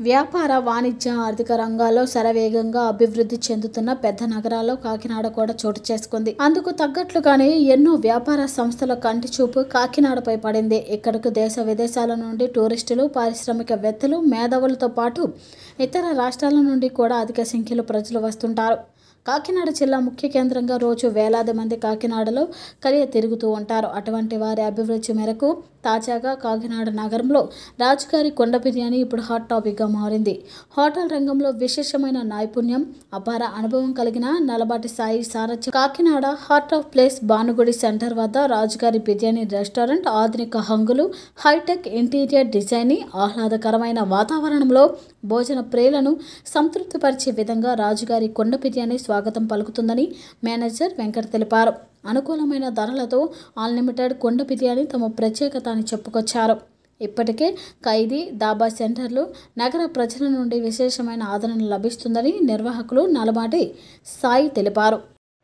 వ్యాపార వాణిజ్య ఆర్థిక రంగాల్లో శరవేగంగా అభివృద్ధి చెందుతున్న పెద్ద నగరాల్లో కాకినాడ కూడా చోటు చేసుకుంది అందుకు తగ్గట్లుగానే ఎన్నో వ్యాపార సంస్థల కంటి చూపు కాకినాడపై పడింది ఇక్కడకు దేశ విదేశాల నుండి టూరిస్టులు పారిశ్రామికవేత్తలు మేధావులతో పాటు ఇతర రాష్ట్రాల నుండి కూడా అధిక సంఖ్యలో ప్రజలు వస్తుంటారు కాకినాడ జిల్లా ముఖ్య కేంద్రంగా రోజు వేలాది మంది కాకినాడలో కలియ తిరుగుతూ ఉంటారు అటువంటి వారి అభివృద్ధి మేరకు తాజాగా కాకినాడ నగరంలో రాజుగారి కొండ బిర్యానీ ఇప్పుడు హాట్ టాపిక్గా మారింది హోటల్ రంగంలో విశేషమైన నైపుణ్యం అపార అనుభవం కలిగిన నలబాటి సాయి సారథ్య Kakinada heart of place Bhanugudi centre వద్ద రాజుగారి బిర్యానీ రెస్టారెంట్ ఆధునిక హంగులు హైటెక్ ఇంటీరియర్ డిజైనింగ్ ఆహ్లాదకరమైన వాతావరణంలో భోజన ప్రియులను సంతృప్తిపరిచే విధంగా రాజుగారి కొండ బిర్యానీ స్వాగతం పలుకుతుందని మేనేజర్ వెంకట్ తెలిపారు అనుకూలమైన ధరలతో అన్లిమిటెడ్ కొండ బిర్యానీ తమ ప్రత్యేకత అని చెప్పుకొచ్చారు ఇప్పటికే ఖైదీ దాబా సెంటర్లు నగర ప్రజల నుండి విశేషమైన ఆదరణ లభిస్తుందని నిర్వాహకులు నలబాటి సాయి తెలిపారు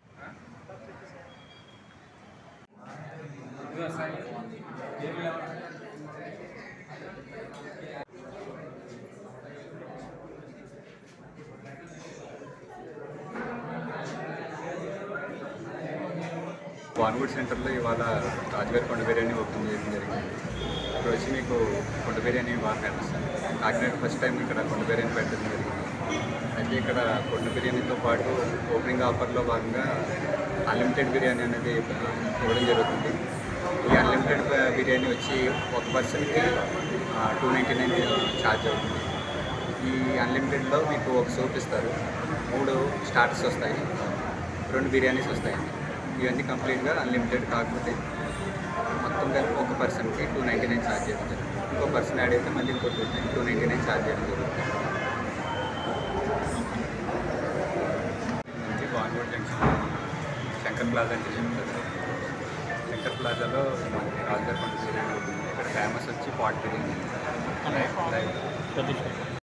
బాన్వుడ్ సెంటర్లో ఇవాళ రాజుగారి కొండ బిర్యానీ ఓపెన్ చేయడం జరిగింది ఇప్పుడు వచ్చి మీకు కొండ బిర్యానీ బాగా ఫేమస్ కాకినాడ ఫస్ట్ టైం ఇక్కడ కొండ బిర్యానీ పెట్టడం జరిగింది అయితే ఇక్కడ కొండ బిర్యానీతో పాటు ఓపెనింగ్ ఆఫర్లో భాగంగా అన్లిమిటెడ్ బిర్యానీ అనేది ఆ, ఇవ్వడం జరుగుతుంది ఈ అన్లిమిటెడ్ బిర్యానీ వచ్చి ఒక పర్సన్కి టూ నైంటీ నైన్ ఛార్జ్ అవుతుంది ఈ అన్లిమిటెడ్లో మీకు ఒక సూప్ ఇస్తారు మూడు స్టార్టర్స్ వస్తాయి రెండు బిర్యానీస్ వస్తాయి ఇవన్నీ కంప్లీట్గా అన్లిమిటెడ్ కాకపోతే మొత్తం కలిపి ఒక పర్సన్కి టూ నైంటీ నైన్ ఛార్జ్ చేయడం జరుగుతుంది ఇంకో పర్సన్ యాడ్ అయితే మళ్ళీ ఇంకో two two ninety nine charge చేయడం జరుగుతుంది ఇది బాన్వుడ్ జంక్షన్ శంకర్ ప్లాజా అంటే చెప్తారు శంకర్ ప్లాజాలో మనకి రాజుగారి కొండ బిర్యానీ ఉంటుంది ఇక్కడ ఫేమస్ వచ్చి పాట్ బిర్యానీ లైవ్ లైవ్